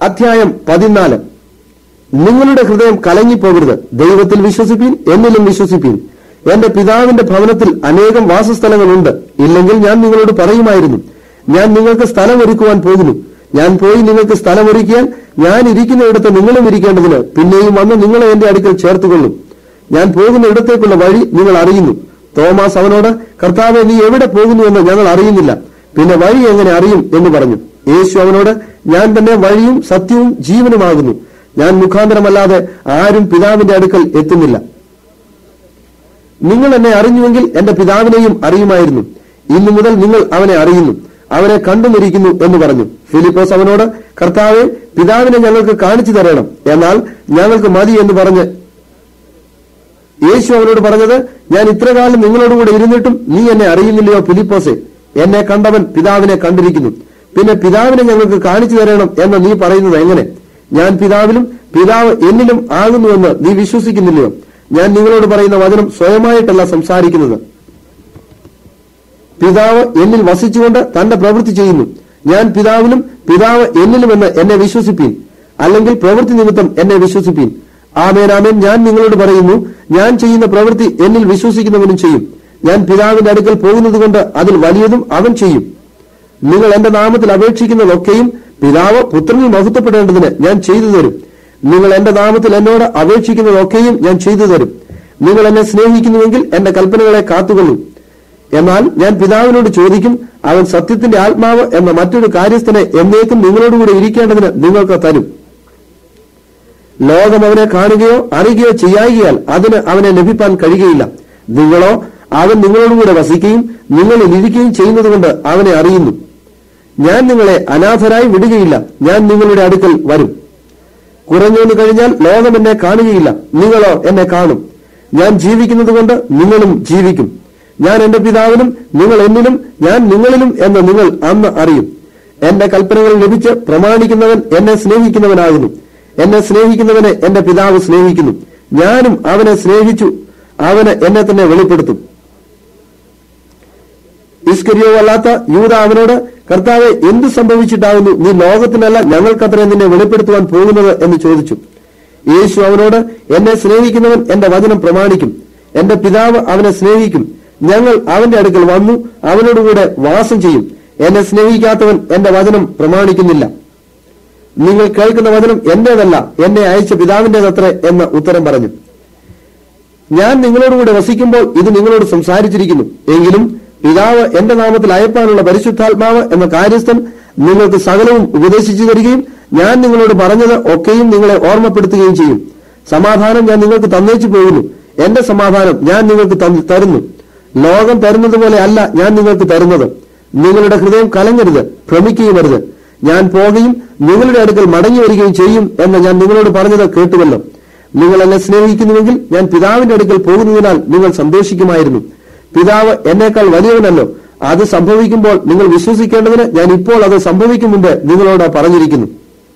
അധ്യായം പതിനാല് നിങ്ങളുടെ ഹൃദയം കലങ്ങിപ്പോകരുത് ദൈവത്തിൽ വിശ്വസിപ്പീൻ എന്നിലും വിശ്വസിപ്പീൻ എന്റെ പിതാവിന്റെ ഭവനത്തിൽ അനേകം വാസസ്ഥലങ്ങളുണ്ട് ഇല്ലെങ്കിൽ ഞാൻ നിങ്ങളോട് പറയുമായിരുന്നു ഞാൻ നിങ്ങൾക്ക് സ്ഥലം ഒരുക്കുവാൻ പോകുന്നു ഞാൻ പോയി നിങ്ങൾക്ക് സ്ഥലം ഒരുക്കിയാൽ ഞാൻ ഇരിക്കുന്നിടത്ത് നിങ്ങളും ഇരിക്കേണ്ടതിന് പിന്നെയും വന്ന് നിങ്ങളെ എന്റെ അടുക്കൽ ചേർത്തുകൊള്ളും ഞാൻ പോകുന്ന ഇടത്തേക്കുള്ള വഴി നിങ്ങൾ അറിയുന്നു തോമാസ് അവനോട് കർത്താവെ നീ എവിടെ പോകുന്നുവെന്ന് ഞങ്ങൾ അറിയുന്നില്ല പിന്നെ വഴി എങ്ങനെ അറിയും എന്ന് പറഞ്ഞു യേശു അവനോട് ഞാൻ തന്നെ വഴിയും സത്യവും ജീവനുമാകുന്നു ഞാൻ മുഖാന്തരമല്ലാതെ ആരും പിതാവിന്റെ അടുക്കൽ എത്തുന്നില്ല നിങ്ങൾ എന്നെ അറിഞ്ഞുവെങ്കിൽ എന്റെ പിതാവിനെയും അറിയുമായിരുന്നു ഇന്നു മുതൽ നിങ്ങൾ അവനെ അറിയുന്നു അവനെ കണ്ടുമിരിക്കുന്നു എന്ന് പറഞ്ഞു ഫിലിപ്പോസ് അവനോട് കർത്താവെ പിതാവിനെ ഞങ്ങൾക്ക് കാണിച്ചു തരണം എന്നാൽ ഞങ്ങൾക്ക് മതി എന്ന് പറഞ്ഞ് യേശു അവനോട് പറഞ്ഞത് ഞാൻ ഇത്രകാലം നിങ്ങളോടുകൂടെ ഇരുന്നിട്ടും നീ എന്നെ അറിയുന്നില്ലയോ ഫിലിപ്പോസെ എന്നെ കണ്ടവൻ പിതാവിനെ കണ്ടിരിക്കുന്നു പിന്നെ പിതാവിനെ ഞങ്ങൾക്ക് കാണിച്ചു തരണം എന്ന് നീ പറയുന്നത് എങ്ങനെ ഞാൻ പിതാവിലും പിതാവ് എന്നിലും ആകുന്നുവെന്ന് നീ വിശ്വസിക്കുന്നില്ലയോ ഞാൻ നിങ്ങളോട് പറയുന്ന വചനം സ്വയമായിട്ടല്ല സംസാരിക്കുന്നത് പിതാവ് എന്നിൽ വസിച്ചുകൊണ്ട് തന്റെ പ്രവൃത്തി ചെയ്യുന്നു ഞാൻ പിതാവിലും പിതാവ് എന്നിലുമെന്ന് എന്നെ വിശ്വസിപ്പീൻ അല്ലെങ്കിൽ പ്രവൃത്തി നിമിത്തം എന്നെ വിശ്വസിപ്പീൻ ആമേൻ ആമേൻ ഞാൻ നിങ്ങളോട് പറയുന്നു ഞാൻ ചെയ്യുന്ന പ്രവൃത്തി എന്നിൽ വിശ്വസിക്കുന്നവനും ചെയ്യും ഞാൻ പിതാവിന്റെ അടുക്കൽ പോകുന്നത് കൊണ്ട് അതിൽ വലിയതും അവൻ ചെയ്യും നിങ്ങൾ എന്റെ നാമത്തിൽ അപേക്ഷിക്കുന്നതൊക്കെയും പിതാവ് പുത്രനിൽ മഹത്വപ്പെടേണ്ടതിന് ഞാൻ ചെയ്തു തരും നിങ്ങൾ എന്റെ നാമത്തിൽ എന്നോട് അപേക്ഷിക്കുന്നതൊക്കെയും ഞാൻ ചെയ്തു തരും നിങ്ങൾ എന്നെ സ്നേഹിക്കുന്നുവെങ്കിൽ എന്റെ കൽപ്പനകളെ കാത്തുകൊള്ളൂ എന്നാൽ ഞാൻ പിതാവിനോട് ചോദിക്കും അവൻ സത്യത്തിന്റെ ആത്മാവ് എന്ന മറ്റൊരു കാര്യസ്ഥനെ എന്നേക്കും നിങ്ങളോടുകൂടെ ഇരിക്കേണ്ടതിന് നിങ്ങൾക്ക് തരും ലോകം അവനെ കാണുകയോ അറിയുകയോ ചെയ്യായികയാൽ അതിന് അവനെ ലഭിപ്പാൻ കഴിയുകയില്ല നിങ്ങളോ അവൻ നിങ്ങളോടുകൂടെ വസിക്കുകയും നിങ്ങളിൽ ഇരിക്കുകയും ചെയ്യുന്നതുകൊണ്ട് അവനെ അറിയുന്നു ഞാൻ നിങ്ങളെ അനാഥരായി വിടുകയില്ല ഞാൻ നിങ്ങളുടെ അടുക്കൽ വരും കുറഞ്ഞുവെന്ന് കഴിഞ്ഞാൽ ലോകം എന്നെ കാണുകയില്ല നിങ്ങളോ എന്നെ കാണും ഞാൻ ജീവിക്കുന്നത് കൊണ്ട് നിങ്ങളും ജീവിക്കും ഞാൻ എന്റെ പിതാവിനും നിങ്ങൾ എന്നിലും ഞാൻ നിങ്ങളിലും എന്ന് നിങ്ങൾ അന്ന് അറിയും എന്റെ കൽപ്പനകൾ ലഭിച്ച് പ്രമാണിക്കുന്നവൻ എന്നെ സ്നേഹിക്കുന്നവനാകുന്നു എന്നെ സ്നേഹിക്കുന്നവനെ എന്റെ പിതാവ് സ്നേഹിക്കുന്നു ഞാനും അവനെ സ്നേഹിച്ചു അവന് എന്നെ തന്നെ വെളിപ്പെടുത്തും ഇസ്കരിയോ അല്ലാത്ത യൂത അവനോട് കർത്താവെ എന്തു സംഭവിച്ചിട്ടാകുന്നു നീ ലോകത്തിനല്ല ഞങ്ങൾക്കത്രേ നിന്നെ വെളിപ്പെടുത്തുവാൻ പോകുന്നത് എന്ന് ചോദിച്ചു യേശു അവനോട് എന്നെ സ്നേഹിക്കുന്നവൻ എന്റെ വചനം പ്രമാണിക്കും എന്റെ പിതാവ് അവനെ സ്നേഹിക്കും ഞങ്ങൾ അവന്റെ അടുക്കൽ വന്നു അവനോടുകൂടെ വാസം ചെയ്യും എന്നെ സ്നേഹിക്കാത്തവൻ എന്റെ വചനം പ്രമാണിക്കുന്നില്ല നിങ്ങൾ കേൾക്കുന്ന വചനം എന്റേതല്ല എന്നെ അയച്ച പിതാവിന്റേതത്രേ എന്ന് ഉത്തരം പറഞ്ഞു ഞാൻ നിങ്ങളോടുകൂടെ വസിക്കുമ്പോൾ ഇത് നിങ്ങളോട് സംസാരിച്ചിരിക്കുന്നു എങ്കിലും പിതാവ് എന്റെ നാമത്തിൽ അയപ്പാനുള്ള പരിശുദ്ധാത്മാവ് എന്ന കാര്യസ്ഥൻ നിങ്ങൾക്ക് സകലവും ഉപദേശിച്ചു തരികയും ഞാൻ നിങ്ങളോട് പറഞ്ഞത് ഒക്കെയും നിങ്ങളെ ഓർമ്മപ്പെടുത്തുകയും ചെയ്യും സമാധാനം ഞാൻ നിങ്ങൾക്ക് തന്നേച്ചു പോകുന്നു എന്റെ സമാധാനം ഞാൻ നിങ്ങൾക്ക് തന്ന് തരുന്നു ലോകം തരുന്നത് പോലെ അല്ല ഞാൻ നിങ്ങൾക്ക് തരുന്നത് നിങ്ങളുടെ ഹൃദയം കലങ്ങരുത് ഭ്രമിക്കുകയും ഞാൻ പോകുകയും നിങ്ങളുടെ അടുക്കൽ മടങ്ങി വരികയും ചെയ്യും എന്ന് ഞാൻ നിങ്ങളോട് പറഞ്ഞത് കേട്ടുവല്ലോ നിങ്ങൾ എന്നെ സ്നേഹിക്കുന്നുവെങ്കിൽ ഞാൻ പിതാവിന്റെ അടുക്കൽ പോകുന്നതിനാൽ നിങ്ങൾ സന്തോഷിക്കുമായിരുന്നു പിതാവ് എന്നേക്കാൾ വലിയവനല്ലോ അത് സംഭവിക്കുമ്പോൾ നിങ്ങൾ വിശ്വസിക്കേണ്ടതിന് ഞാൻ ഇപ്പോൾ അത് സംഭവിക്കും മുമ്പ് നിങ്ങളോട് പറഞ്ഞിരിക്കുന്നു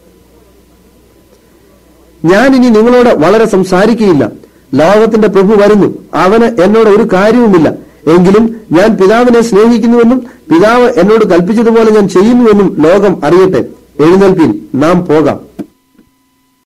ഞാൻ ഇനി നിങ്ങളോട് വളരെ സംസാരിക്കുകയില്ല ലോകത്തിന്റെ പ്രഭു വരുന്നു അവന് എന്നോട് ഒരു കാര്യവുമില്ല എങ്കിലും ഞാൻ പിതാവിനെ സ്നേഹിക്കുന്നുവെന്നും പിതാവ് എന്നോട് കൽപ്പിച്ചതുപോലെ ഞാൻ ചെയ്യുന്നുവെന്നും ലോകം അറിയട്ടെ എഴുന്നേൽപ്പിൻ നാം പോകാം